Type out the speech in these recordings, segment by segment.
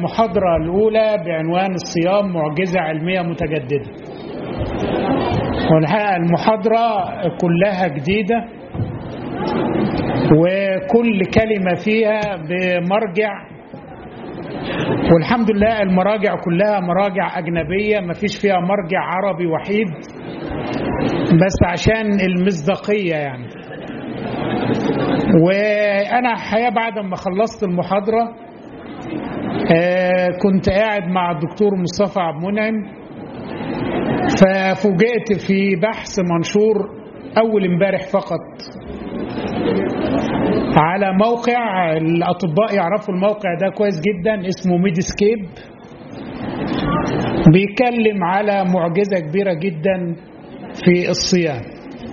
المحاضرة الأولى بعنوان الصيام معجزة علمية متجددة والحقيقة المحاضرة كلها جديدة وكل كلمة فيها بمرجع والحمد لله المراجع كلها مراجع أجنبية ما فيش فيها مرجع عربي وحيد بس عشان المصداقية يعني وأنا الحقيقة بعد ما خلصت المحاضرة آه كنت قاعد مع الدكتور مصطفى عبد المنعم ففوجئت في بحث منشور أول امبارح فقط على موقع الأطباء يعرفوا الموقع ده كويس جدا اسمه ميدسكيب بيتكلم على معجزة كبيرة جدا في الصيام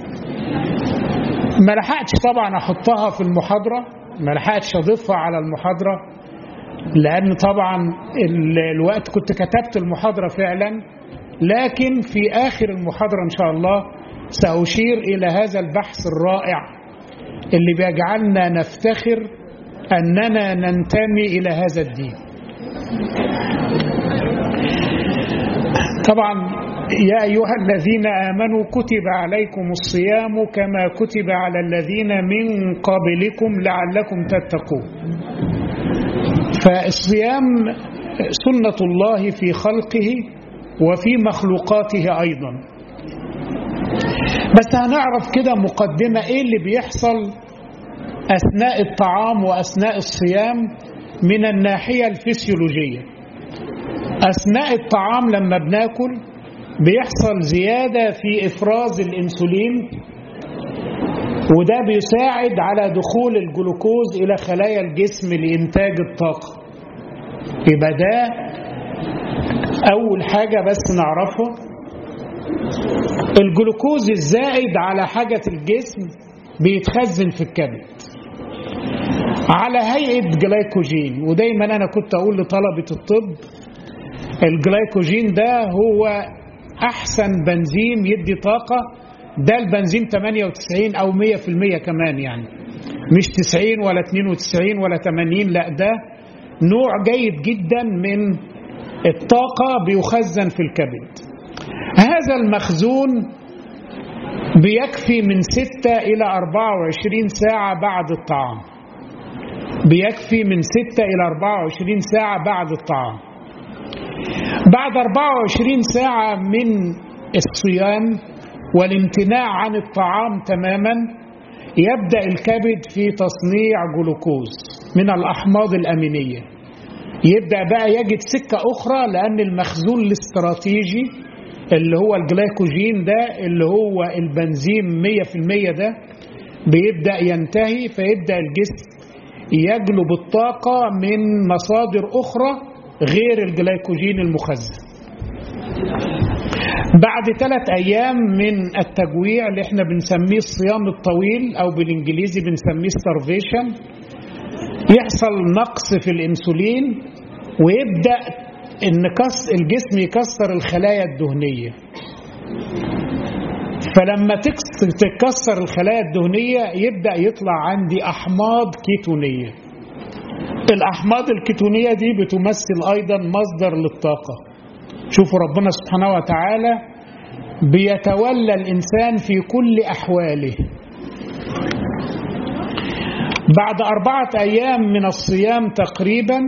ما لحقتش طبعا أحطها في المحاضرة ما لحقتش أضيفها على المحاضرة لأن طبعا الوقت كنت كتبت المحاضرة فعلا لكن في آخر المحاضرة إن شاء الله سأشير إلى هذا البحث الرائع اللي بيجعلنا نفتخر أننا ننتمي إلى هذا الدين طبعا يا أيها الذين آمنوا كتب عليكم الصيام كما كتب على الذين من قبلكم لعلكم تتقون فالصيام سنة الله في خلقه وفي مخلوقاته أيضا بس هنعرف كده مقدمة إيه اللي بيحصل أثناء الطعام وأثناء الصيام من الناحية الفسيولوجية أثناء الطعام لما بناكل بيحصل زيادة في إفراز الإنسولين وده بيساعد على دخول الجلوكوز إلى خلايا الجسم لإنتاج الطاقة يبقى ده أول حاجة بس نعرفها الجلوكوز الزائد على حاجة الجسم بيتخزن في الكبد على هيئة جلايكوجين ودايما أنا كنت أقول لطلبة الطب الجلايكوجين ده هو أحسن بنزين يدي طاقة ده البنزين 98 أو 100% كمان يعني مش 90 ولا 92 ولا 80 لا ده نوع جيد جدا من الطاقة بيخزن في الكبد هذا المخزون بيكفي من 6 إلى 24 ساعة بعد الطعام بيكفي من 6 إلى 24 ساعة بعد الطعام بعد 24 ساعة من الصيام والامتناع عن الطعام تماما يبدأ الكبد في تصنيع جلوكوز من الأحماض الأمينية يبدأ بقى يجد سكة أخرى لأن المخزون الاستراتيجي اللي هو الجلايكوجين ده اللي هو البنزين 100% ده بيبدأ ينتهي فيبدأ الجسم يجلب الطاقة من مصادر أخرى غير الجلايكوجين المخزن بعد ثلاث أيام من التجويع اللي احنا بنسميه الصيام الطويل أو بالإنجليزي بنسميه starvation يحصل نقص في الإنسولين ويبدأ ان الجسم يكسر الخلايا الدهنية فلما تتكسر الخلايا الدهنية يبدأ يطلع عندي أحماض كيتونية الأحماض الكيتونية دي بتمثل أيضا مصدر للطاقة شوفوا ربنا سبحانه وتعالى بيتولى الإنسان في كل أحواله بعد أربعة أيام من الصيام تقريبا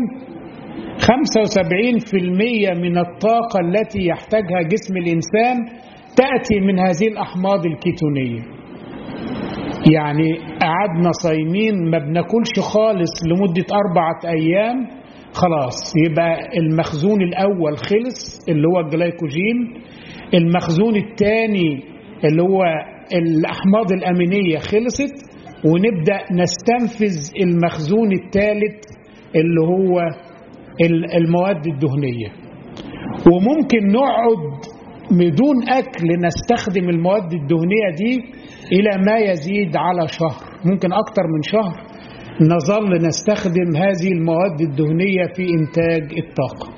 75% من الطاقة التي يحتاجها جسم الإنسان تأتي من هذه الأحماض الكيتونية يعني قعدنا صايمين ما بناكلش خالص لمدة أربعة أيام خلاص يبقى المخزون الأول خلص اللي هو الجلايكوجين المخزون الثاني اللي هو الأحماض الأمينية خلصت ونبدأ نستنفذ المخزون الثالث اللي هو المواد الدهنية وممكن نقعد بدون أكل نستخدم المواد الدهنية دي إلى ما يزيد على شهر ممكن أكتر من شهر نظل نستخدم هذه المواد الدهنية في إنتاج الطاقة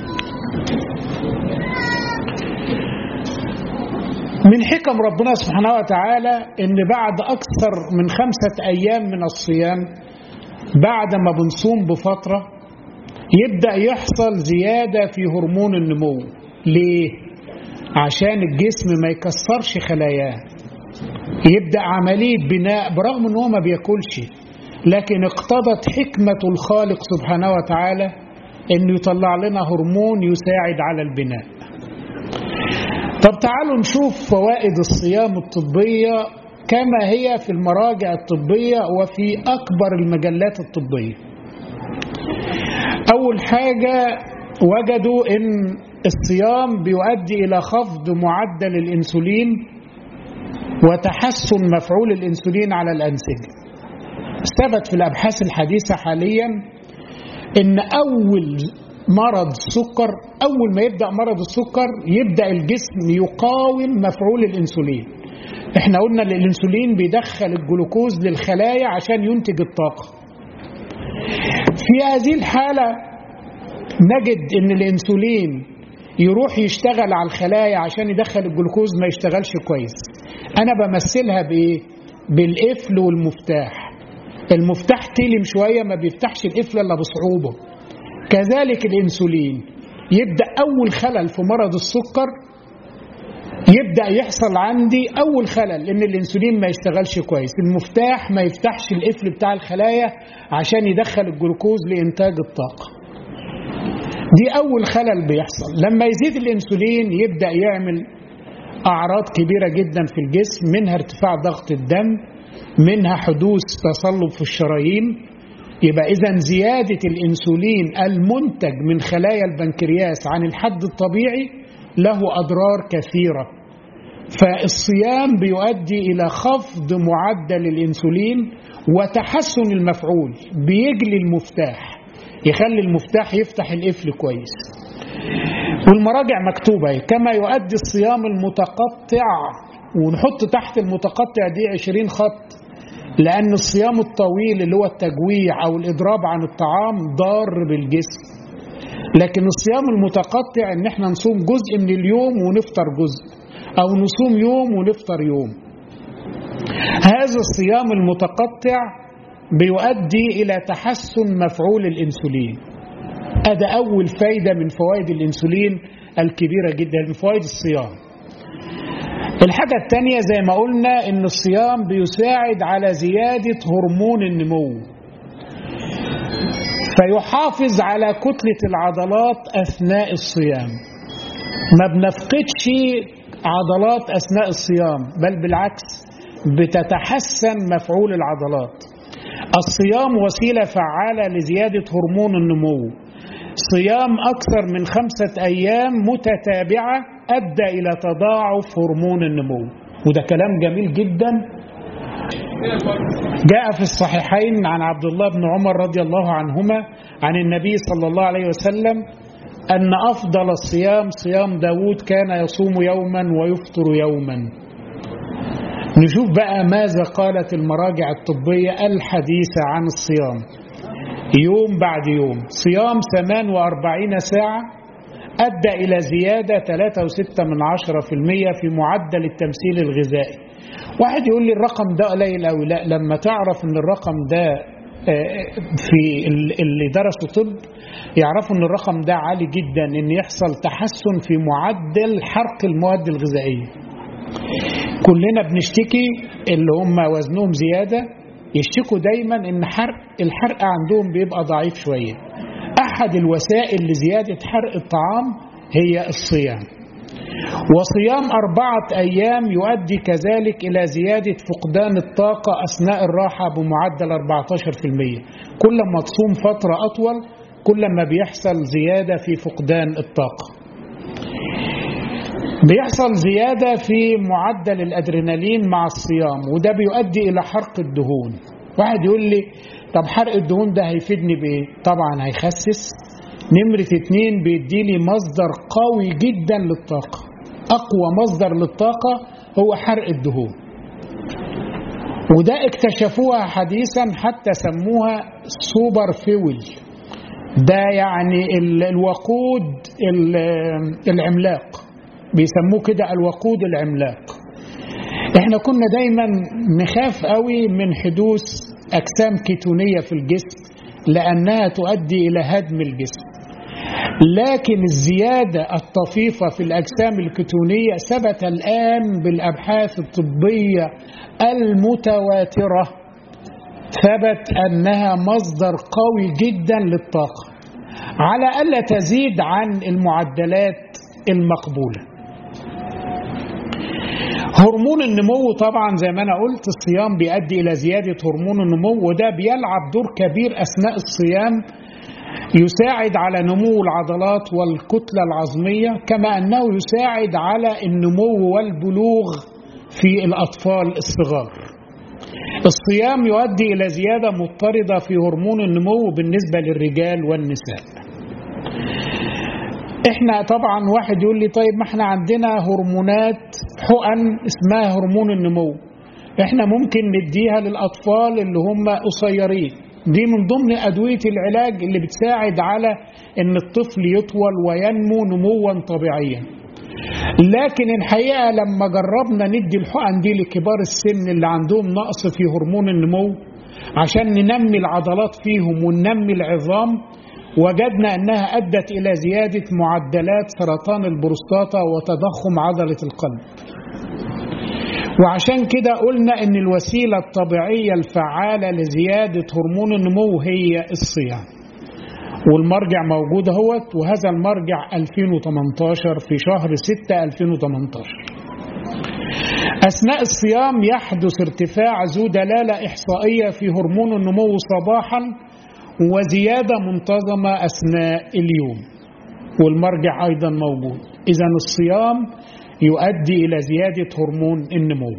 من حكم ربنا سبحانه وتعالى ان بعد اكثر من خمسة ايام من الصيام بعد ما بنصوم بفترة يبدأ يحصل زيادة في هرمون النمو ليه؟ عشان الجسم ما يكسرش خلاياه يبدأ عملية بناء برغم أنه ما بياكلش لكن اقتضت حكمة الخالق سبحانه وتعالى أنه يطلع لنا هرمون يساعد على البناء طب تعالوا نشوف فوائد الصيام الطبية كما هي في المراجع الطبية وفي أكبر المجلات الطبية أول حاجة وجدوا أن الصيام بيؤدي إلى خفض معدل الإنسولين وتحسن مفعول الإنسولين على الأنسجة ثبت في الأبحاث الحديثة حاليا أن أول مرض السكر أول ما يبدأ مرض السكر يبدأ الجسم يقاوم مفعول الإنسولين احنا قلنا ان الانسولين بيدخل الجلوكوز للخلايا عشان ينتج الطاقة في هذه الحالة نجد ان الانسولين يروح يشتغل على الخلايا عشان يدخل الجلوكوز ما يشتغلش كويس انا بمثلها بايه بالقفل والمفتاح المفتاح تلم شوية ما بيفتحش القفل الا بصعوبة كذلك الانسولين يبدأ اول خلل في مرض السكر يبدأ يحصل عندي أول خلل إن الأنسولين ما يشتغلش كويس المفتاح ما يفتحش القفل بتاع الخلايا عشان يدخل الجلوكوز لإنتاج الطاقة دي أول خلل بيحصل لما يزيد الأنسولين يبدأ يعمل أعراض كبيرة جدا في الجسم منها ارتفاع ضغط الدم منها حدوث تصلب في الشرايين يبقى إذا زيادة الأنسولين المنتج من خلايا البنكرياس عن الحد الطبيعي له أضرار كثيرة فالصيام بيؤدي إلى خفض معدل الإنسولين وتحسن المفعول بيجلي المفتاح يخلي المفتاح يفتح القفل كويس والمراجع مكتوبة كما يؤدي الصيام المتقطع ونحط تحت المتقطع دي عشرين خط لأن الصيام الطويل اللي هو التجويع أو الإضراب عن الطعام ضار بالجسم لكن الصيام المتقطع ان احنا نصوم جزء من اليوم ونفطر جزء او نصوم يوم ونفطر يوم هذا الصيام المتقطع بيؤدي الى تحسن مفعول الانسولين هذا اول فايدة من فوائد الانسولين الكبيرة جدا من فوائد الصيام الحاجة الثانية زي ما قلنا ان الصيام بيساعد على زيادة هرمون النمو فيحافظ على كتلة العضلات أثناء الصيام ما بنفقدش عضلات أثناء الصيام بل بالعكس بتتحسن مفعول العضلات الصيام وسيلة فعالة لزيادة هرمون النمو صيام أكثر من خمسة أيام متتابعة أدى إلى تضاعف هرمون النمو وده كلام جميل جدا جاء في الصحيحين عن عبد الله بن عمر رضي الله عنهما عن النبي صلى الله عليه وسلم أن أفضل الصيام صيام داود كان يصوم يوما ويفطر يوما نشوف بقى ماذا قالت المراجع الطبية الحديثة عن الصيام يوم بعد يوم صيام 48 ساعة أدى إلى زيادة 3.6 من 10% في معدل التمثيل الغذائي واحد يقول لي الرقم ده قليل قوي لا لما تعرف ان الرقم ده في اللي درسوا طب يعرفوا ان الرقم ده عالي جدا ان يحصل تحسن في معدل حرق المواد الغذائيه كلنا بنشتكي اللي هم وزنهم زياده يشتكوا دايما ان حرق الحرق عندهم بيبقى ضعيف شويه احد الوسائل لزياده حرق الطعام هي الصيام وصيام أربعة أيام يؤدي كذلك إلى زيادة فقدان الطاقة أثناء الراحة بمعدل 14% كل ما تصوم فترة أطول كل ما بيحصل زيادة في فقدان الطاقة بيحصل زيادة في معدل الأدرينالين مع الصيام وده بيؤدي إلى حرق الدهون واحد يقول لي طب حرق الدهون ده هيفيدني بإيه طبعا هيخسس نمرة اتنين بيديلي مصدر قوي جدا للطاقة أقوى مصدر للطاقة هو حرق الدهون وده اكتشفوها حديثا حتى سموها سوبر فيول ده يعني الوقود العملاق بيسموه كده الوقود العملاق احنا كنا دايما نخاف قوي من حدوث اجسام كيتونيه في الجسم لأنها تؤدي إلى هدم الجسم لكن الزيادة الطفيفة في الأجسام الكتونية ثبت الآن بالأبحاث الطبية المتواترة ثبت أنها مصدر قوي جدا للطاقة على ألا تزيد عن المعدلات المقبولة هرمون النمو طبعا زي ما أنا قلت الصيام بيؤدي إلى زيادة هرمون النمو وده بيلعب دور كبير أثناء الصيام يساعد على نمو العضلات والكتلة العظمية كما أنه يساعد على النمو والبلوغ في الأطفال الصغار الصيام يؤدي إلى زيادة مضطردة في هرمون النمو بالنسبة للرجال والنساء احنا طبعا واحد يقول لي طيب ما احنا عندنا هرمونات حقن اسمها هرمون النمو احنا ممكن نديها للأطفال اللي هم قصيرين دي من ضمن أدوية العلاج اللي بتساعد على ان الطفل يطول وينمو نموا طبيعيا لكن الحقيقة لما جربنا ندي الحقن دي لكبار السن اللي عندهم نقص في هرمون النمو عشان ننمي العضلات فيهم وننمي العظام وجدنا أنها أدت إلى زيادة معدلات سرطان البروستاتا وتضخم عضلة القلب وعشان كده قلنا ان الوسيلة الطبيعية الفعالة لزيادة هرمون النمو هي الصيام والمرجع موجود اهوت وهذا المرجع 2018 في شهر 6 2018 أثناء الصيام يحدث ارتفاع ذو دلالة إحصائية في هرمون النمو صباحا وزيادة منتظمة أثناء اليوم والمرجع أيضا موجود إذا الصيام يؤدي إلى زيادة هرمون النمو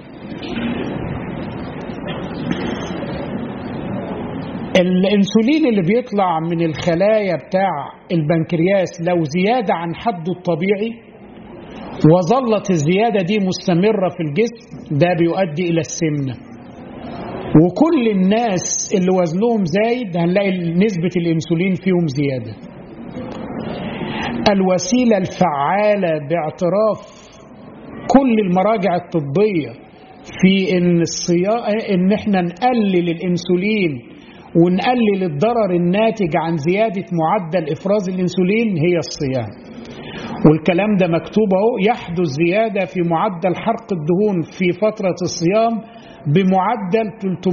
الانسولين اللي بيطلع من الخلايا بتاع البنكرياس لو زيادة عن حده الطبيعي وظلت الزيادة دي مستمرة في الجسم ده بيؤدي إلى السمنة وكل الناس اللي وزنهم زايد هنلاقي نسبة الانسولين فيهم زيادة الوسيلة الفعالة باعتراف كل المراجع الطبية في ان الصيا... ان احنا نقلل الانسولين ونقلل الضرر الناتج عن زيادة معدل افراز الانسولين هي الصيام والكلام ده مكتوب اهو يحدث زيادة في معدل حرق الدهون في فترة الصيام بمعدل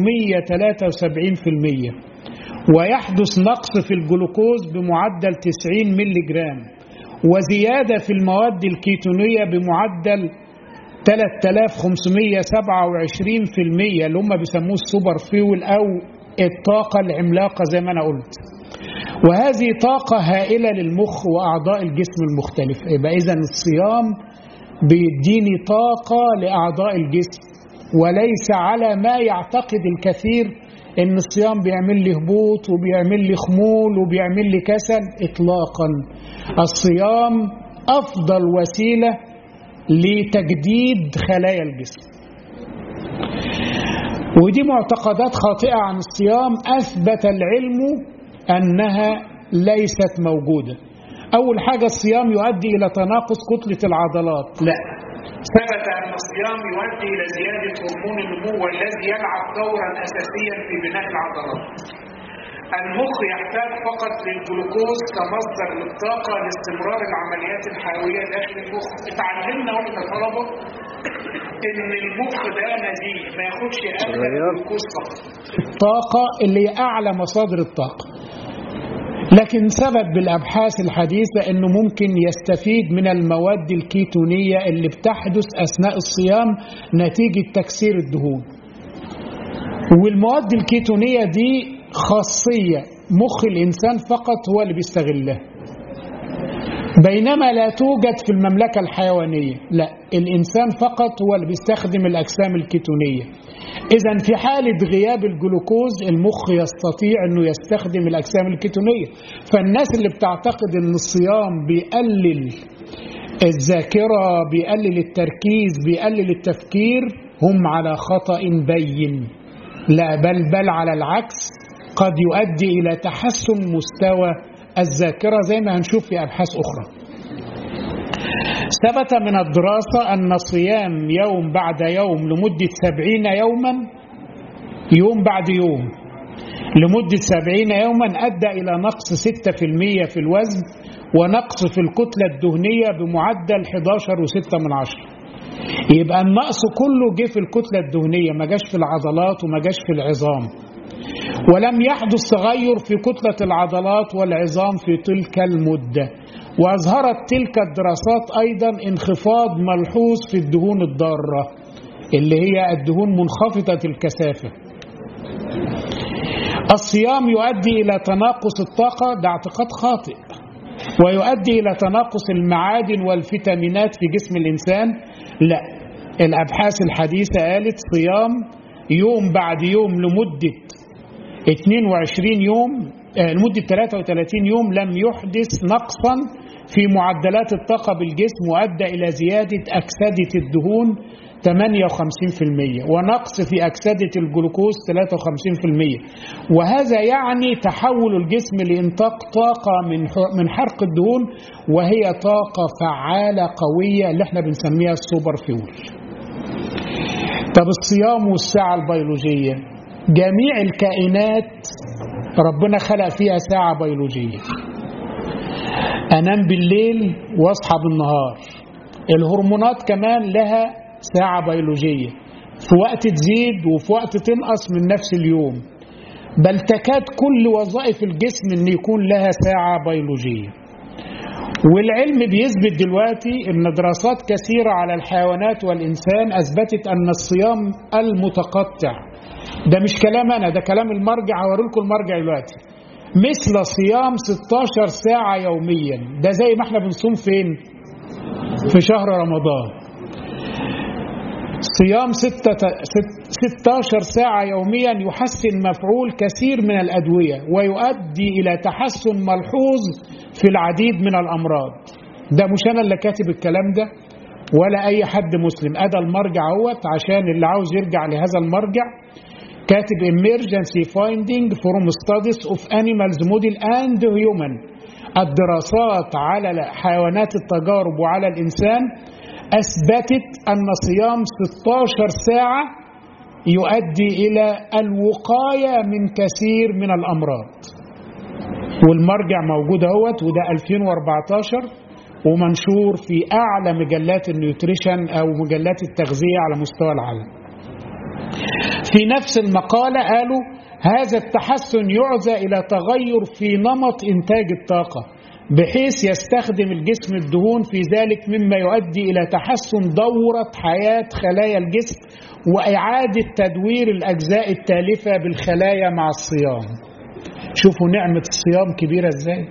373% ويحدث نقص في الجلوكوز بمعدل 90 ملي جرام وزيادة في المواد الكيتونية بمعدل 3527% اللي هم بيسموه السوبر فيول أو الطاقة العملاقة زي ما أنا قلت وهذه طاقة هائلة للمخ وأعضاء الجسم المختلفة يبقى إذا الصيام بيديني طاقة لأعضاء الجسم وليس على ما يعتقد الكثير ان الصيام بيعمل لي هبوط وبيعمل لي خمول وبيعمل لي كسل اطلاقا الصيام افضل وسيله لتجديد خلايا الجسم ودي معتقدات خاطئه عن الصيام اثبت العلم انها ليست موجوده اول حاجه الصيام يؤدي الى تناقص كتله العضلات لا ثبت أن الصيام يؤدي إلى زيادة هرمون النمو الذي يلعب دورا أساسيا في بناء العضلات. المخ يحتاج فقط للجلوكوز كمصدر للطاقة لاستمرار العمليات الحيوية داخل المخ. اتعلمنا واحنا طلبة إن المخ ده نزيه ما ياخدش أبدا الجلوكوز فقط. الطاقة اللي هي أعلى مصادر الطاقة. لكن ثبت بالأبحاث الحديثة أنه ممكن يستفيد من المواد الكيتونية اللي بتحدث أثناء الصيام نتيجة تكسير الدهون والمواد الكيتونية دي خاصية مخ الإنسان فقط هو اللي بيستغلها بينما لا توجد في المملكة الحيوانية لا الإنسان فقط هو اللي بيستخدم الأجسام الكيتونية إذا في حالة غياب الجلوكوز المخ يستطيع أنه يستخدم الأجسام الكيتونية فالناس اللي بتعتقد أن الصيام بيقلل الذاكرة بيقلل التركيز بيقلل التفكير هم على خطأ بين لا بل بل على العكس قد يؤدي إلى تحسن مستوى الذاكرة زي ما هنشوف في أبحاث أخرى ثبت من الدراسة أن صيام يوم بعد يوم لمدة سبعين يوما يوم بعد يوم لمدة سبعين يوما أدى إلى نقص ستة في المية في الوزن ونقص في الكتلة الدهنية بمعدل 11 وستة من عشرة يبقى النقص كله جه في الكتلة الدهنية ما جاش في العضلات وما جاش في العظام ولم يحدث تغير في كتلة العضلات والعظام في تلك المدة وأظهرت تلك الدراسات أيضا انخفاض ملحوظ في الدهون الضارة اللي هي الدهون منخفضة الكثافة الصيام يؤدي إلى تناقص الطاقة ده اعتقاد خاطئ ويؤدي إلى تناقص المعادن والفيتامينات في جسم الإنسان لا الأبحاث الحديثة قالت صيام يوم بعد يوم لمدة 22 يوم لمدة 33 يوم لم يحدث نقصا في معدلات الطاقة بالجسم وأدى إلى زيادة أكسدة الدهون 58% ونقص في أكسدة الجلوكوز 53% وهذا يعني تحول الجسم لإنتاج طاقة من من حرق الدهون وهي طاقة فعالة قوية اللي احنا بنسميها السوبر فيول طب الصيام والساعة البيولوجية جميع الكائنات ربنا خلق فيها ساعة بيولوجية أنام بالليل وأصحى بالنهار الهرمونات كمان لها ساعة بيولوجية في وقت تزيد وفي وقت تنقص من نفس اليوم بل تكاد كل وظائف الجسم أن يكون لها ساعة بيولوجية والعلم بيثبت دلوقتي أن دراسات كثيرة على الحيوانات والإنسان أثبتت أن الصيام المتقطع ده مش كلام أنا ده كلام المرجع هوري لكم المرجع دلوقتي مثل صيام 16 ساعة يوميا ده زي ما احنا بنصوم فين في شهر رمضان صيام ستة ست 16 ساعة يوميا يحسن مفعول كثير من الأدوية ويؤدي إلى تحسن ملحوظ في العديد من الأمراض ده مش أنا اللي كاتب الكلام ده ولا أي حد مسلم أدى المرجع اهوت عشان اللي عاوز يرجع لهذا المرجع كاتب emergency finding from studies of animals model and human الدراسات على حيوانات التجارب وعلى الإنسان أثبتت أن صيام 16 ساعة يؤدي إلى الوقاية من كثير من الأمراض والمرجع موجود اهوت وده 2014 ومنشور في أعلى مجلات النيوتريشن أو مجلات التغذية على مستوى العالم في نفس المقالة قالوا هذا التحسن يعزى إلى تغير في نمط إنتاج الطاقة بحيث يستخدم الجسم الدهون في ذلك مما يؤدي إلى تحسن دورة حياة خلايا الجسم وإعادة تدوير الأجزاء التالفة بالخلايا مع الصيام شوفوا نعمة الصيام كبيرة ازاي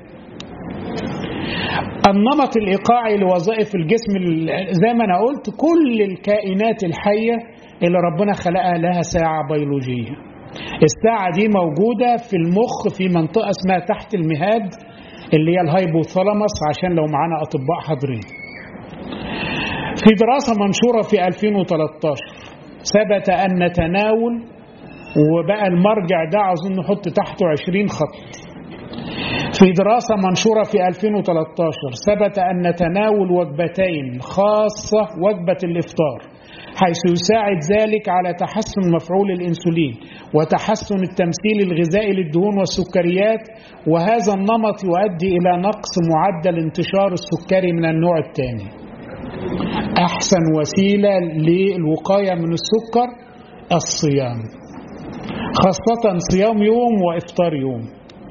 النمط الإيقاعي لوظائف الجسم زي ما أنا قلت كل الكائنات الحية اللي ربنا خلقها لها ساعة بيولوجية الساعة دي موجودة في المخ في منطقة اسمها تحت المهاد اللي هي الهايبوثالاموس عشان لو معانا أطباء حاضرين في دراسة منشورة في 2013 ثبت أن تناول وبقى المرجع ده عاوزين نحط تحته 20 خط في دراسة منشورة في 2013 ثبت أن تناول وجبتين خاصة وجبة الإفطار حيث يساعد ذلك على تحسن مفعول الإنسولين وتحسن التمثيل الغذائي للدهون والسكريات وهذا النمط يؤدي إلى نقص معدل انتشار السكري من النوع الثاني أحسن وسيلة للوقاية من السكر الصيام خاصة صيام يوم وإفطار يوم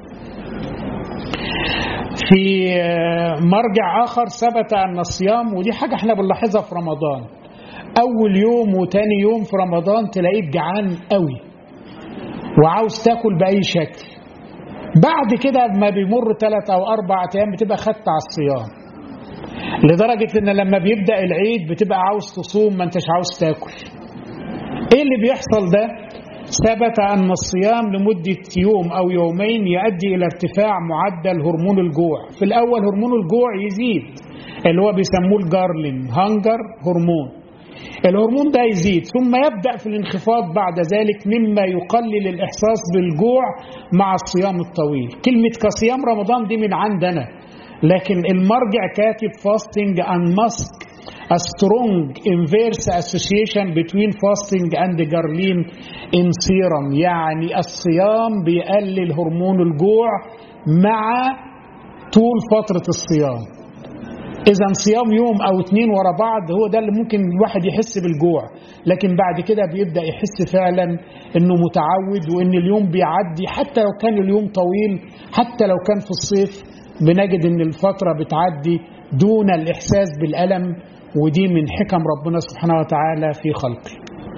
في مرجع آخر ثبت أن الصيام ودي حاجة احنا بنلاحظها في رمضان أول يوم وتاني يوم في رمضان تلاقيك جعان قوي وعاوز تاكل بأي شكل بعد كده ما بيمر ثلاث أو أربع أيام بتبقى خدت على الصيام لدرجة إن لما بيبدأ العيد بتبقى عاوز تصوم ما أنتش عاوز تاكل إيه اللي بيحصل ده؟ ثبت أن الصيام لمدة يوم أو يومين يؤدي إلى ارتفاع معدل هرمون الجوع في الأول هرمون الجوع يزيد اللي هو بيسموه الجارلين هانجر هرمون الهرمون ده يزيد ثم يبدأ في الانخفاض بعد ذلك مما يقلل الإحساس بالجوع مع الصيام الطويل كلمة كصيام رمضان دي من عندنا لكن المرجع كاتب فاستنج أن ماسك a strong inverse association between fasting and ghrelin in serum يعني الصيام بيقلل هرمون الجوع مع طول فترة الصيام إذا صيام يوم أو اتنين ورا بعض هو ده اللي ممكن الواحد يحس بالجوع لكن بعد كده بيبدأ يحس فعلا إنه متعود وإن اليوم بيعدي حتى لو كان اليوم طويل حتى لو كان في الصيف بنجد إن الفترة بتعدي دون الإحساس بالألم ودي من حكم ربنا سبحانه وتعالى في خلقه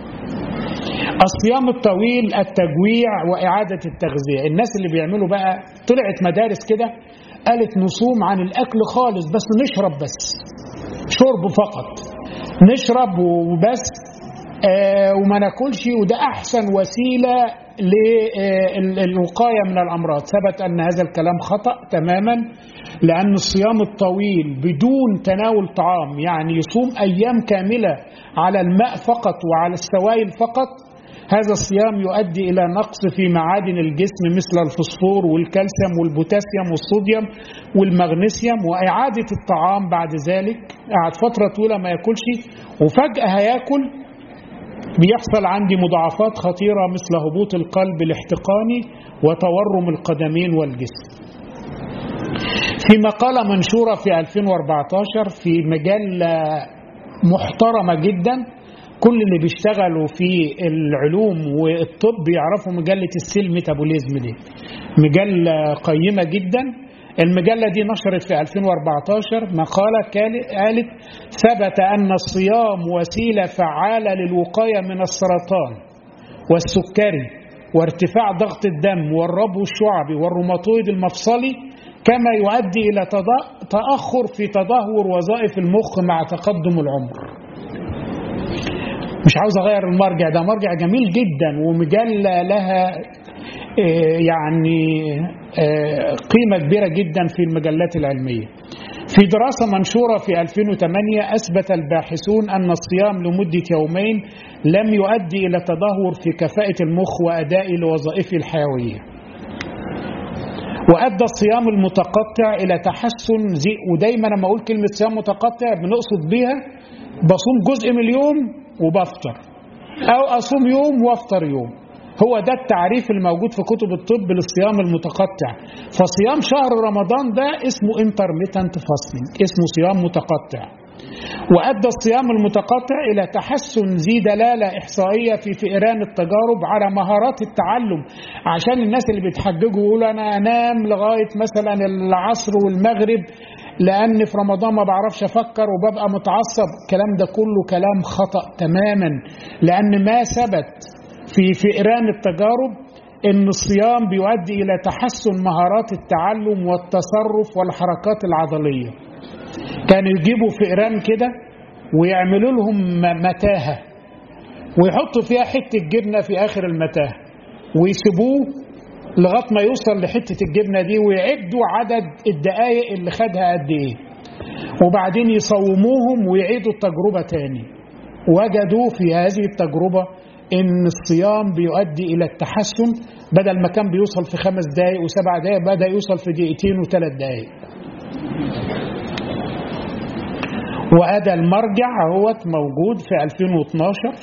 الصيام الطويل التجويع وإعادة التغذية الناس اللي بيعملوا بقى طلعت مدارس كده قالت نصوم عن الأكل خالص بس نشرب بس شرب فقط نشرب وبس آه وما ناكلش وده أحسن وسيلة للوقاية من الأمراض ثبت أن هذا الكلام خطأ تماما لأن الصيام الطويل بدون تناول طعام يعني يصوم أيام كاملة على الماء فقط وعلى السوائل فقط هذا الصيام يؤدي إلى نقص في معادن الجسم مثل الفوسفور والكالسيوم والبوتاسيوم والصوديوم والمغنيسيوم وإعادة الطعام بعد ذلك قعد فترة طويلة ما ياكلش وفجأة هياكل بيحصل عندي مضاعفات خطيرة مثل هبوط القلب الاحتقاني وتورم القدمين والجسم في مقالة منشورة في 2014 في مجلة محترمة جدا كل اللي بيشتغلوا في العلوم والطب يعرفوا مجلة السيل ميتابوليزم دي مجلة قيمة جدا المجلة دي نشرت في 2014 مقالة قالت ثبت أن الصيام وسيلة فعالة للوقاية من السرطان والسكري وارتفاع ضغط الدم والربو الشعبي والروماتويد المفصلي كما يؤدي إلى تأخر في تدهور وظائف المخ مع تقدم العمر مش عاوز أغير المرجع ده مرجع جميل جدا ومجلة لها يعني قيمة كبيرة جدا في المجلات العلمية في دراسة منشورة في 2008 أثبت الباحثون أن الصيام لمدة يومين لم يؤدي إلى تدهور في كفاءة المخ وأداء لوظائفه الحيوية وأدى الصيام المتقطع إلى تحسن زي ودايما لما أقول كلمة صيام متقطع بنقصد بيها بصوم جزء من اليوم وبفطر أو أصوم يوم وأفطر يوم هو ده التعريف الموجود في كتب الطب للصيام المتقطع فصيام شهر رمضان ده اسمه intermittent fasting اسمه صيام متقطع وأدى الصيام المتقطع إلى تحسن ذي دلالة إحصائية في فئران التجارب على مهارات التعلم عشان الناس اللي بيتحججوا يقولوا أنا أنام لغاية مثلا العصر والمغرب لأن في رمضان ما بعرفش أفكر وببقى متعصب الكلام ده كله كلام خطأ تماما لأن ما ثبت في فئران التجارب ان الصيام بيؤدي الى تحسن مهارات التعلم والتصرف والحركات العضليه كانوا يجيبوا فئران كده ويعملوا لهم متاهه ويحطوا فيها حته جبنه في اخر المتاهه ويسيبوه لغايه ما يوصل لحته الجبنه دي ويعدوا عدد الدقائق اللي خدها قد ايه وبعدين يصوموهم ويعيدوا التجربه تاني وجدوا في هذه التجربه ان الصيام بيؤدي الى التحسن بدل ما كان بيوصل في خمس دقائق وسبع دقائق بدا يوصل في دقيقتين وثلاث دقائق وادى المرجع اهوت موجود في 2012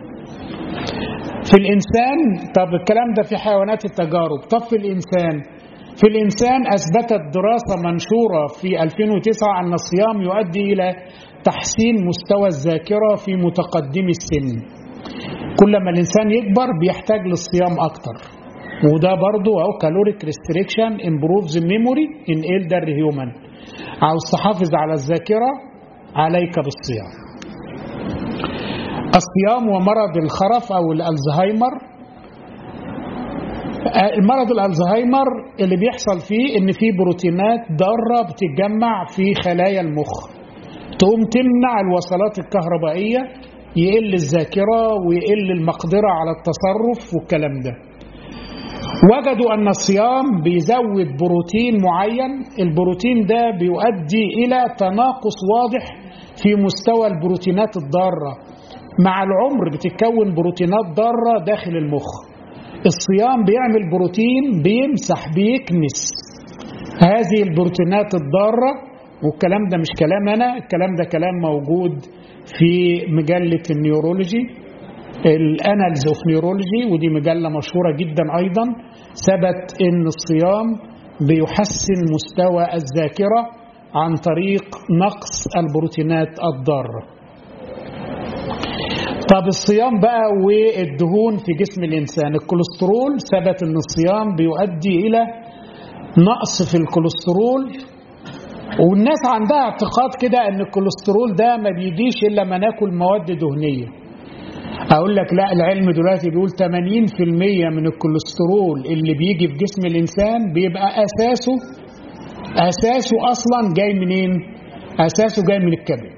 في الانسان طب الكلام ده في حيوانات التجارب طب في الانسان في الانسان اثبتت دراسه منشوره في 2009 ان الصيام يؤدي الى تحسين مستوى الذاكره في متقدمي السن كل ما الانسان يكبر بيحتاج للصيام اكتر وده برضو او كالوريك ريستريكشن امبروفز ميموري ان ايلدر هيومن عاوز تحافظ على الذاكره عليك بالصيام الصيام ومرض الخرف او الالزهايمر المرض الالزهايمر اللي بيحصل فيه ان في بروتينات ضاره بتتجمع في خلايا المخ تقوم تمنع الوصلات الكهربائيه يقل الذاكرة ويقل المقدرة على التصرف والكلام ده وجدوا أن الصيام بيزود بروتين معين البروتين ده بيؤدي إلى تناقص واضح في مستوى البروتينات الضارة مع العمر بتتكون بروتينات ضارة داخل المخ الصيام بيعمل بروتين بيمسح بيكنس هذه البروتينات الضارة والكلام ده مش كلام أنا الكلام ده كلام موجود في مجلة النيورولوجي الانالز اوف نيورولوجي ودي مجلة مشهورة جدا أيضا ثبت أن الصيام بيحسن مستوى الذاكرة عن طريق نقص البروتينات الضارة طب الصيام بقى والدهون في جسم الإنسان الكوليسترول ثبت أن الصيام بيؤدي إلى نقص في الكوليسترول والناس عندها اعتقاد كده أن الكوليسترول ده ما بيجيش إلا ما ناكل مواد دهنية أقول لك لا العلم دلوقتي بيقول 80% من الكوليسترول اللي بيجي في جسم الإنسان بيبقى أساسه أساسه أصلا جاي منين؟ أساسه جاي من الكبد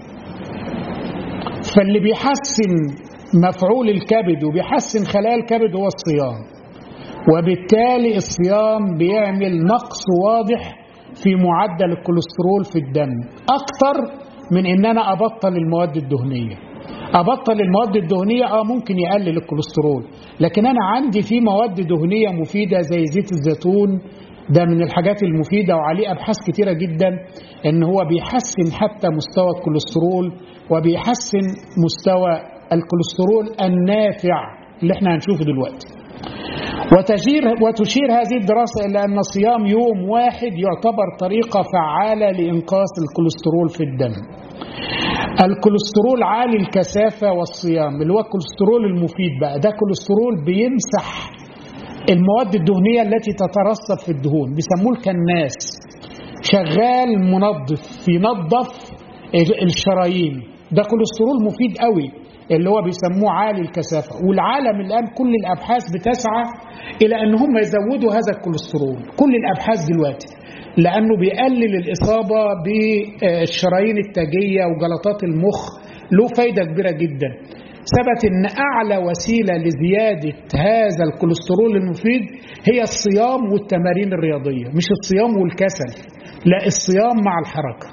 فاللي بيحسن مفعول الكبد وبيحسن خلايا الكبد هو الصيام وبالتالي الصيام بيعمل نقص واضح في معدل الكوليسترول في الدم أكتر من إن أنا أبطل المواد الدهنية أبطل المواد الدهنية آه ممكن يقلل الكوليسترول لكن أنا عندي في مواد دهنية مفيدة زي زيت الزيتون ده من الحاجات المفيدة وعليه أبحاث كتيرة جدا إن هو بيحسن حتى مستوى الكوليسترول وبيحسن مستوى الكوليسترول النافع اللي احنا هنشوفه دلوقتي وتشير, وتشير هذه الدراسة إلى أن صيام يوم واحد يعتبر طريقة فعالة لإنقاص الكوليسترول في الدم الكوليسترول عالي الكثافة والصيام اللي هو الكوليسترول المفيد بقى ده كوليسترول بيمسح المواد الدهنية التي تترسب في الدهون بيسموه الكناس شغال منظف ينظف الشرايين ده كوليسترول مفيد قوي اللي هو بيسموه عالي الكثافة والعالم الآن كل الأبحاث بتسعى إلى أن هم يزودوا هذا الكوليسترول كل الأبحاث دلوقتي لأنه بيقلل الإصابة بالشرايين التاجية وجلطات المخ له فايدة كبيرة جدا ثبت أن أعلى وسيلة لزيادة هذا الكوليسترول المفيد هي الصيام والتمارين الرياضية مش الصيام والكسل لا الصيام مع الحركة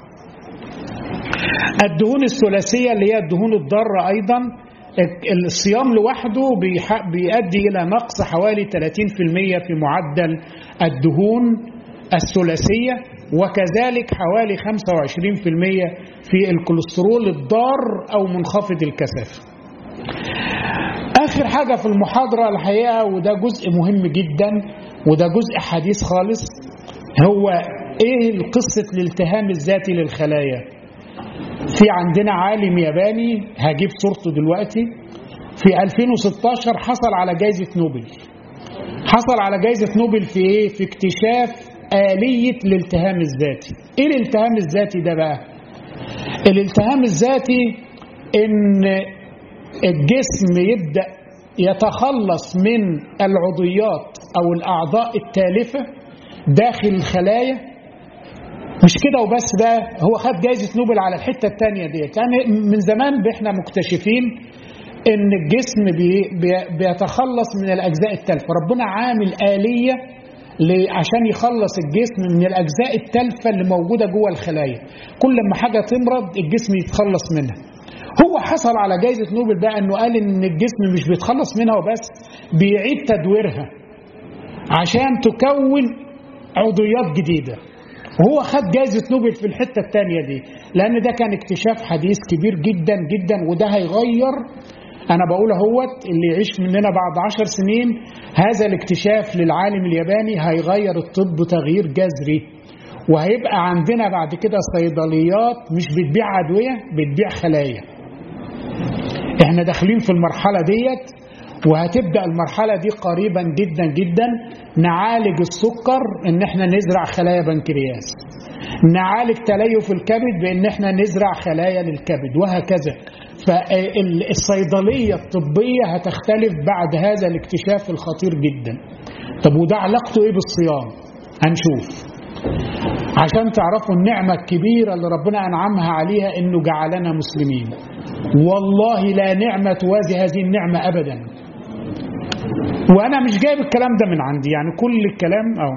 الدهون الثلاثية اللي هي الدهون الضارة أيضا الصيام لوحده بيؤدي إلى نقص حوالي 30% في معدل الدهون الثلاثية وكذلك حوالي 25% في الكوليسترول الضار أو منخفض الكثافة آخر حاجة في المحاضرة الحقيقة وده جزء مهم جدا وده جزء حديث خالص هو إيه قصة الالتهام الذاتي للخلايا في عندنا عالم ياباني هجيب صورته دلوقتي في 2016 حصل على جائزة نوبل حصل على جائزة نوبل في ايه في اكتشاف آلية الالتهام الذاتي ايه الالتهام الذاتي ده بقى الالتهام الذاتي ان الجسم يبدأ يتخلص من العضيات او الاعضاء التالفة داخل الخلايا مش كده وبس بقى هو خد جائزة نوبل على الحتة التانية ديت يعني من زمان احنا مكتشفين ان الجسم بي بي بيتخلص من الاجزاء التالفة ربنا عامل آلية عشان يخلص الجسم من الاجزاء التالفة اللي موجودة جوه الخلايا كل ما حاجة تمرض الجسم يتخلص منها هو حصل على جائزة نوبل بقى انه قال ان الجسم مش بيتخلص منها وبس بيعيد تدويرها عشان تكون عضويات جديدة وهو خد جائزة نوبل في الحتة الثانية دي لأن ده كان اكتشاف حديث كبير جدا جدا وده هيغير أنا بقول اهوت اللي يعيش مننا بعد عشر سنين هذا الاكتشاف للعالم الياباني هيغير الطب تغيير جذري وهيبقى عندنا بعد كده صيدليات مش بتبيع أدوية بتبيع خلايا احنا داخلين في المرحلة ديت وهتبدأ المرحلة دي قريبا جدا جدا نعالج السكر ان احنا نزرع خلايا بنكرياس نعالج تليف الكبد بان احنا نزرع خلايا للكبد وهكذا فالصيدلية الطبية هتختلف بعد هذا الاكتشاف الخطير جدا طب وده علاقته ايه بالصيام هنشوف عشان تعرفوا النعمة الكبيرة اللي ربنا أنعمها عليها إنه جعلنا مسلمين والله لا نعمة توازي هذه النعمة أبدا وأنا مش جايب الكلام ده من عندي يعني كل الكلام أو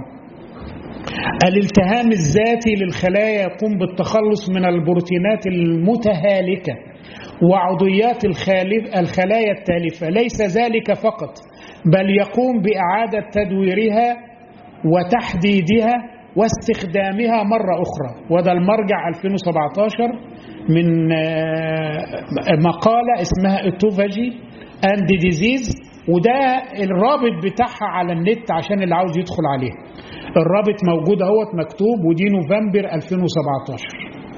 الالتهام الذاتي للخلايا يقوم بالتخلص من البروتينات المتهالكة وعضويات الخلايا التالفة ليس ذلك فقط بل يقوم بإعادة تدويرها وتحديدها واستخدامها مرة أخرى وده المرجع 2017 من مقالة اسمها اتوفاجي اند ديزيز وده الرابط بتاعها على النت عشان اللي عاوز يدخل عليه الرابط موجود اهوت مكتوب ودي نوفمبر 2017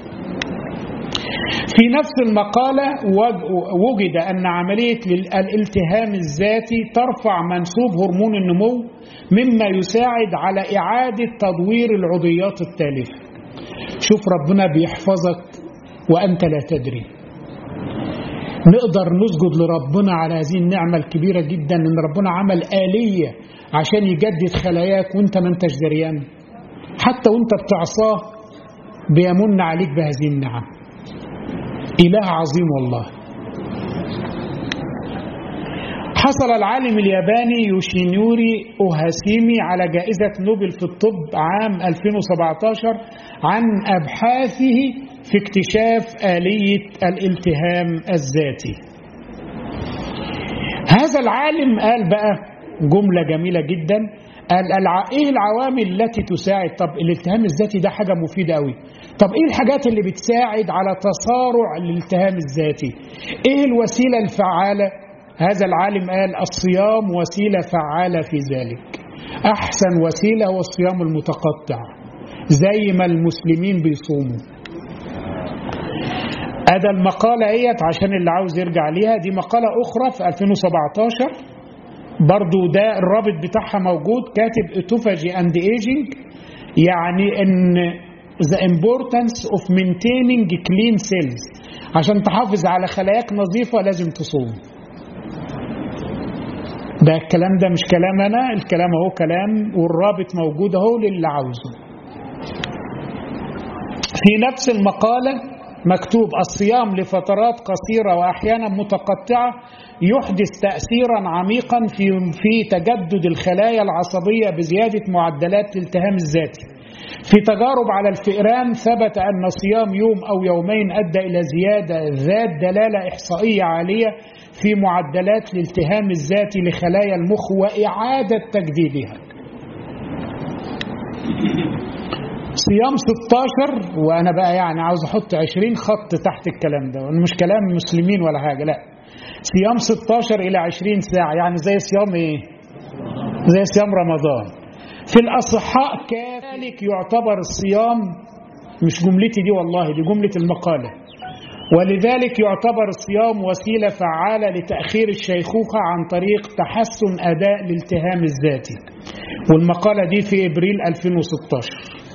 في نفس المقالة وجد أن عملية الالتهام الذاتي ترفع منسوب هرمون النمو مما يساعد على إعادة تدوير العضيات التالفة شوف ربنا بيحفظك وأنت لا تدري نقدر نسجد لربنا على هذه النعمة الكبيرة جدا ان ربنا عمل آلية عشان يجدد خلاياك وانت ما انتش دريان حتى وانت بتعصاه بيمن عليك بهذه النعم إله عظيم والله حصل العالم الياباني يوشينوري أوهاسيمي على جائزة نوبل في الطب عام 2017 عن أبحاثه في اكتشاف آلية الالتهام الذاتي هذا العالم قال بقى جملة جميلة جدا قال الع... ايه العوامل التي تساعد طب الالتهام الذاتي ده حاجة مفيدة قوي طب ايه الحاجات اللي بتساعد على تسارع الالتهام الذاتي ايه الوسيلة الفعالة هذا العالم قال الصيام وسيلة فعالة في ذلك احسن وسيلة هو الصيام المتقطع زي ما المسلمين بيصوموا هذا المقالة ايت عشان اللي عاوز يرجع ليها دي مقالة أخرى في 2017 برضو ده الرابط بتاعها موجود كاتب اتوفاجي اند ايجينج يعني ان the importance of maintaining clean cells عشان تحافظ على خلاياك نظيفة لازم تصوم ده الكلام ده مش كلام انا الكلام اهو كلام والرابط موجود اهو للي عاوزه في نفس المقاله مكتوب الصيام لفترات قصيرة وأحيانا متقطعة يحدث تأثيرا عميقا في في تجدد الخلايا العصبية بزيادة معدلات الالتهام الذاتي. في تجارب على الفئران ثبت أن صيام يوم أو يومين أدى إلى زيادة ذات دلالة إحصائية عالية في معدلات الالتهام الذاتي لخلايا المخ وإعادة تجديدها. صيام 16 وانا بقى يعني عاوز احط 20 خط تحت الكلام ده مش كلام مسلمين ولا حاجه لا صيام 16 الى 20 ساعه يعني زي صيام ايه زي صيام رمضان في الاصحاء كذلك يعتبر الصيام مش جملتي دي والله دي جمله المقاله ولذلك يعتبر الصيام وسيله فعاله لتاخير الشيخوخه عن طريق تحسن اداء الالتهام الذاتي والمقاله دي في ابريل 2016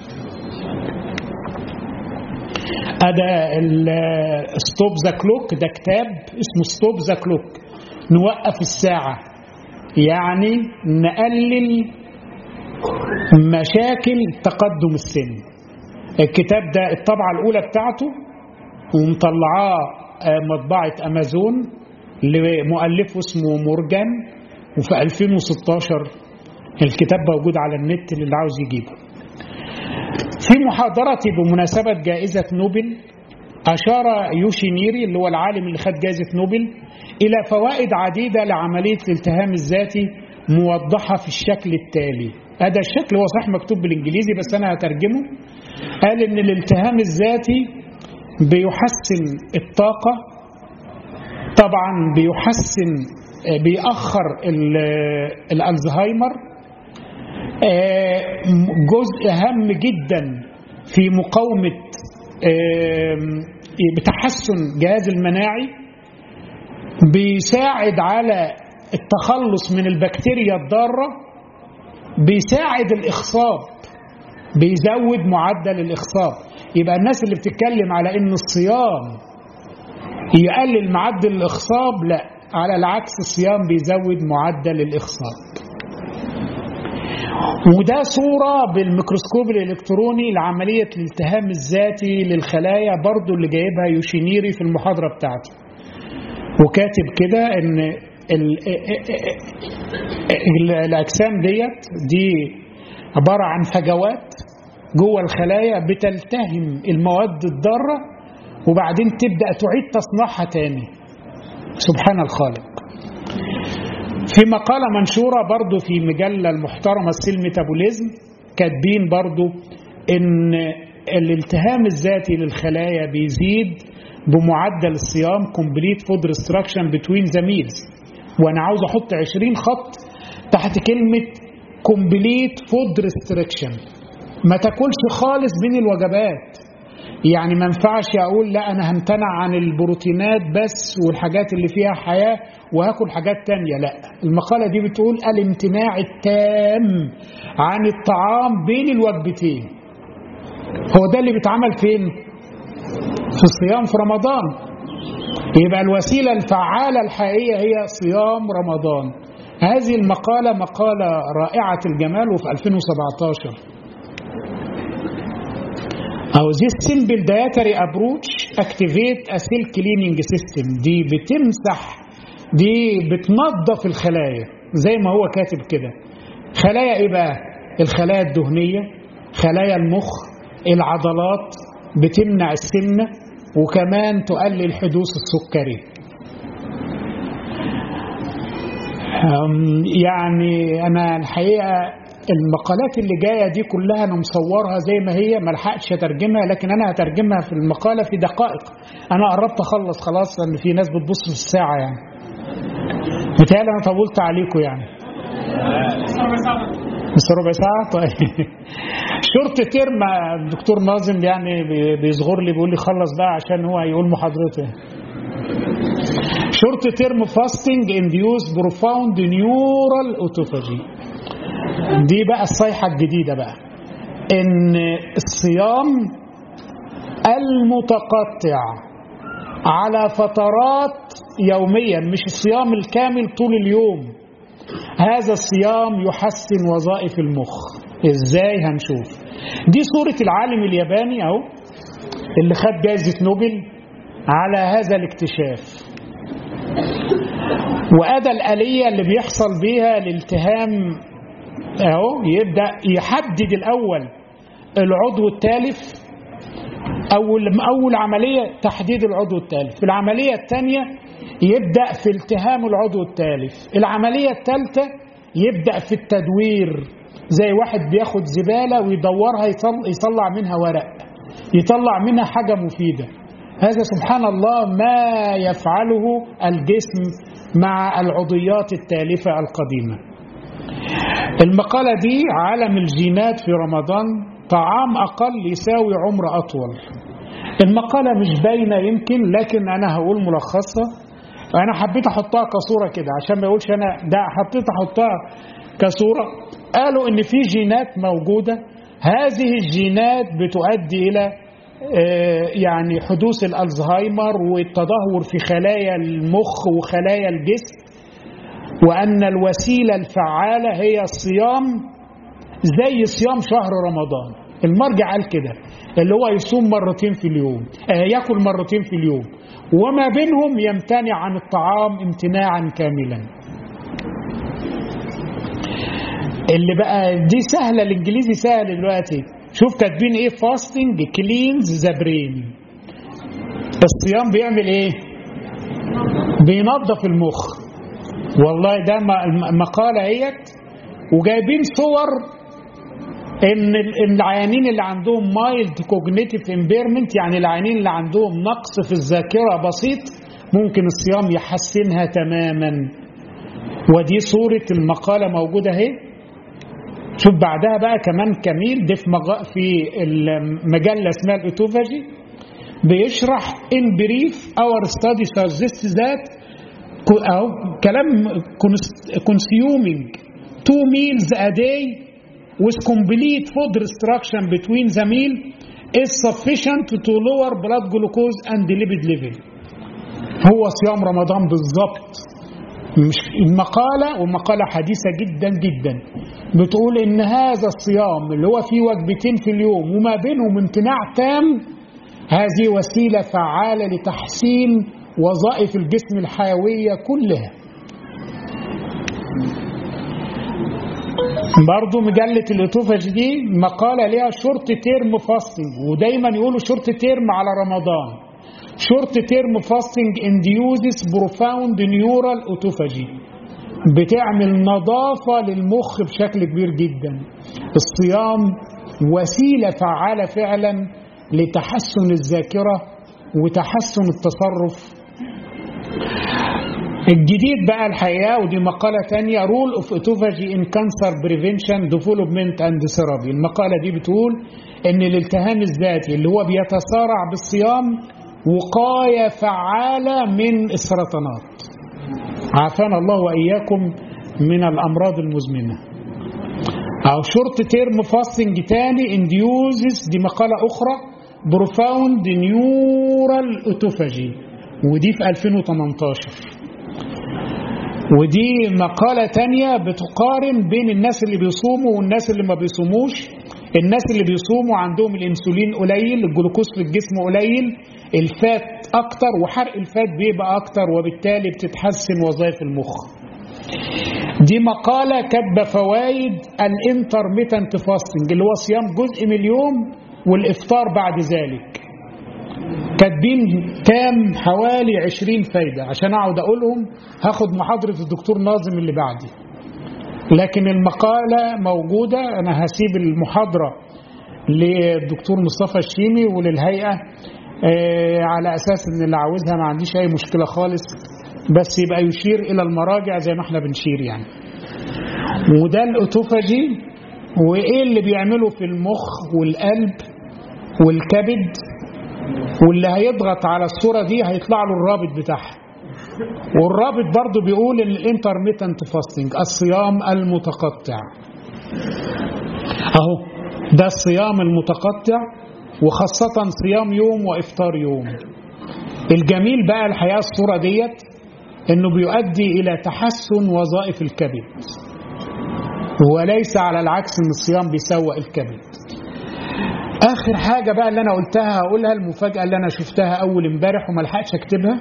هذا ستوب ذا كلوك ده كتاب اسمه ستوب ذا كلوك نوقف الساعة يعني نقلل مشاكل تقدم السن الكتاب ده الطبعة الأولى بتاعته ومطلعاه مطبعة أمازون لمؤلفه اسمه مورجان وفي 2016 الكتاب موجود على النت اللي عاوز يجيبه في محاضرتي بمناسبة جائزة نوبل أشار يوشينيري اللي هو العالم اللي خد جائزة نوبل إلى فوائد عديدة لعملية الالتهام الذاتي موضحة في الشكل التالي هذا الشكل هو صح مكتوب بالإنجليزي بس أنا هترجمه قال إن الالتهام الذاتي بيحسن الطاقة طبعا بيحسن بيأخر الألزهايمر جزء هام جدا في مقاومة بتحسن جهاز المناعي بيساعد على التخلص من البكتيريا الضارة بيساعد الإخصاب بيزود معدل الإخصاب يبقى الناس اللي بتتكلم على إن الصيام يقلل معدل الإخصاب لا على العكس الصيام بيزود معدل الإخصاب وده صورة بالميكروسكوب الإلكتروني لعملية الالتهام الذاتي للخلايا برضو اللي جايبها يوشينيري في المحاضرة بتاعته وكاتب كده ان ال ال الأجسام ديت دي عبارة عن فجوات جوه الخلايا بتلتهم المواد الضارة وبعدين تبدأ تعيد تصنيعها تاني سبحان الخالق في مقالة منشورة برضو في مجلة المحترمة السيل ميتابوليزم كاتبين برضو ان الالتهام الذاتي للخلايا بيزيد بمعدل الصيام complete food restriction between the meals وانا عاوز احط 20 خط تحت كلمة complete food restriction ما تاكلش خالص بين الوجبات يعني ما ينفعش اقول لا انا همتنع عن البروتينات بس والحاجات اللي فيها حياة وهاكل حاجات تانية لا المقالة دي بتقول الامتناع التام عن الطعام بين الوجبتين هو ده اللي بيتعمل فين في الصيام في رمضان يبقى الوسيلة الفعالة الحقيقية هي صيام رمضان هذه المقالة مقالة رائعة الجمال وفي 2017 أو this simple dietary approach activate a cell cleaning system دي بتمسح دي بتنظف الخلايا زي ما هو كاتب كده خلايا ايه بقى الخلايا الدهنية خلايا المخ العضلات بتمنع السمنة وكمان تقلل حدوث السكري يعني أنا الحقيقة المقالات اللي جاية دي كلها أنا مصورها زي ما هي ما لحقتش أترجمها لكن أنا هترجمها في المقالة في دقائق أنا قربت أخلص خلاص لأن في ناس بتبص في الساعة يعني متهيألي أنا طولت عليكم يعني بس ربع ساعة طيب شورت ترم الدكتور ناظم يعني بيصغر لي بيقول لي خلص بقى عشان هو يقول محاضرته شورت ترم فاستنج انديوز بروفاوند نيورال اوتوفاجي دي بقى الصيحة الجديدة بقى ان الصيام المتقطع على فترات يوميا مش الصيام الكامل طول اليوم هذا الصيام يحسن وظائف المخ ازاي هنشوف دي صورة العالم الياباني اهو اللي خد جائزة نوبل على هذا الاكتشاف وأدى الآلية اللي بيحصل بيها الالتهام اهو يبدأ يحدد الأول العضو التالف أول أول عملية تحديد العضو التالف في العملية الثانية يبدأ في التهام العضو التالف العملية الثالثة يبدأ في التدوير زي واحد بياخد زبالة ويدورها يطلع منها ورق يطلع منها حاجة مفيدة هذا سبحان الله ما يفعله الجسم مع العضيات التالفة القديمة المقالة دي عالم الجينات في رمضان طعام أقل يساوي عمر أطول المقالة مش باينة يمكن لكن أنا هقول ملخصها أنا حبيت أحطها كصورة كده عشان ما يقولش أنا ده حبيت أحطها كصورة قالوا إن في جينات موجودة هذه الجينات بتؤدي إلى يعني حدوث الألزهايمر والتدهور في خلايا المخ وخلايا الجسم وأن الوسيلة الفعالة هي الصيام زي صيام شهر رمضان المرجع قال كده اللي هو يصوم مرتين في اليوم آه ياكل مرتين في اليوم وما بينهم يمتنع عن الطعام امتناعا كاملا اللي بقى دي سهلة الانجليزي سهل دلوقتي شوف كاتبين ايه فاستنج كلينز ذا برين الصيام بيعمل ايه بينظف المخ والله ده مقالة اهيت وجايبين صور ان العيانين اللي عندهم مايلد كوجنيتيف امبيرمنت يعني العيانين اللي عندهم نقص في الذاكرة بسيط ممكن الصيام يحسنها تماما ودي صورة المقالة موجودة اهي شوف بعدها بقى كمان كميل دي في, مغ... في المجلة اسمها الاوتوفاجي بيشرح in brief our study suggests that أو كلام consuming two meals a day with complete food restriction between the meal is sufficient to lower blood glucose and lipid level هو صيام رمضان بالظبط مش المقالة والمقالة حديثة جدا جدا بتقول ان هذا الصيام اللي هو فيه وجبتين في اليوم وما بينهم امتناع تام هذه وسيلة فعالة لتحسين وظائف الجسم الحيوية كلها برضو مجلة الاتوفاج دي مقالة ليها شورت تيرم فاستنج ودايما يقولوا شورت تيرم على رمضان شورت تيرم فاستنج انديوزس بروفاوند نيورال اوتوفاجي بتعمل نظافة للمخ بشكل كبير جدا الصيام وسيلة فعالة فعلا لتحسن الذاكرة وتحسن التصرف الجديد بقى الحقيقة ودي مقالة تانية رول اوف اوتوفاجي ان كانسر بريفنشن ديفلوبمنت اند ثيرابي المقالة دي بتقول ان الالتهام الذاتي اللي هو بيتسارع بالصيام وقاية فعالة من السرطانات عافانا الله وإياكم من الأمراض المزمنة أو شورت تيرم فاستنج تاني انديوزز دي مقالة أخرى بروفاوند نيورال اوتوفاجي ودي في 2018 ودي مقالة تانية بتقارن بين الناس اللي بيصوموا والناس اللي ما بيصوموش الناس اللي بيصوموا عندهم الانسولين قليل الجلوكوز في الجسم قليل الفات اكتر وحرق الفات بيبقى اكتر وبالتالي بتتحسن وظائف المخ دي مقالة كاتبة فوائد الانترميتنت فاستنج اللي هو صيام جزء من اليوم والافطار بعد ذلك كاتبين تام حوالي 20 فايدة عشان اقعد اقولهم هاخد محاضرة الدكتور ناظم اللي بعدي لكن المقالة موجودة انا هسيب المحاضرة للدكتور مصطفى الشيمي وللهيئة آه على اساس ان اللي عاوزها ما عنديش اي مشكلة خالص بس يبقى يشير الى المراجع زي ما احنا بنشير يعني وده الاوتوفاجي وايه اللي بيعمله في المخ والقلب والكبد واللي هيضغط على الصورة دي هيطلع له الرابط بتاعها والرابط برضو بيقول ان الانترميتنت فاستنج الصيام المتقطع اهو ده الصيام المتقطع وخاصة صيام يوم وافطار يوم الجميل بقى الحقيقة الصورة ديت انه بيؤدي الى تحسن وظائف الكبد وليس على العكس ان الصيام بيسوء الكبد اخر حاجة بقى اللي انا قلتها هقولها المفاجأة اللي انا شفتها اول امبارح وما لحقتش اكتبها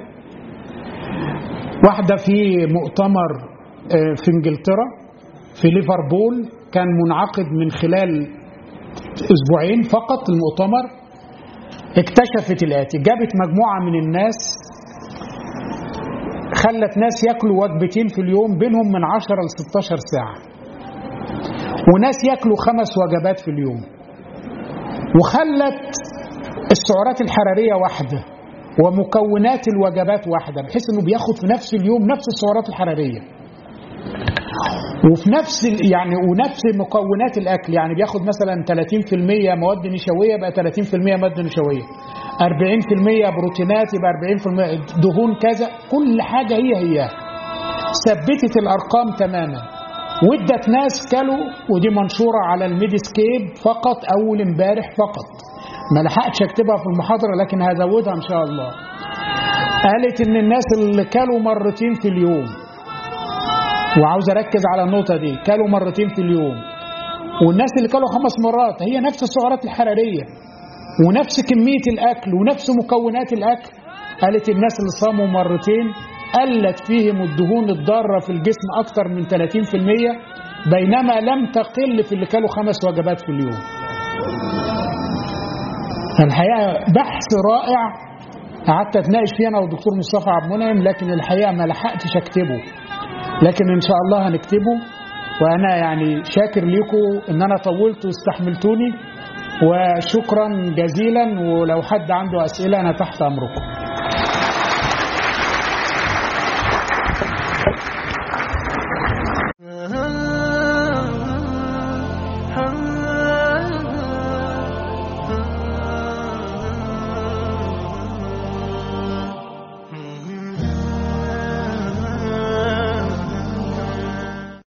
واحدة في مؤتمر في انجلترا في ليفربول كان منعقد من خلال اسبوعين فقط المؤتمر اكتشفت الاتي جابت مجموعة من الناس خلت ناس ياكلوا وجبتين في اليوم بينهم من 10 ل 16 ساعة وناس ياكلوا خمس وجبات في اليوم وخلت السعرات الحرارية واحدة ومكونات الوجبات واحدة بحيث انه بياخد في نفس اليوم نفس السعرات الحرارية وفي نفس يعني ونفس مكونات الاكل يعني بياخد مثلا 30% مواد نشويه يبقى 30% مواد نشويه 40% بروتينات يبقى 40% دهون كذا كل حاجه هي هي ثبتت الارقام تماما وادت ناس كلوا ودي منشوره على الميديسكيب فقط اول امبارح فقط ما لحقتش اكتبها في المحاضره لكن هزودها ان شاء الله قالت ان الناس اللي كلوا مرتين في اليوم وعاوز اركز على النقطه دي كلوا مرتين في اليوم والناس اللي كلوا خمس مرات هي نفس السعرات الحراريه ونفس كميه الاكل ونفس مكونات الاكل قالت الناس اللي صاموا مرتين قلت فيهم الدهون الضاره في الجسم اكثر من 30% بينما لم تقل في اللي كلوا خمس وجبات في اليوم الحقيقه بحث رائع قعدت اتناقش فيه انا والدكتور مصطفى عبد المنعم لكن الحقيقه ما لحقتش اكتبه لكن ان شاء الله هنكتبه وانا يعني شاكر لكم ان انا طولت واستحملتوني وشكرا جزيلا ولو حد عنده اسئله انا تحت امركم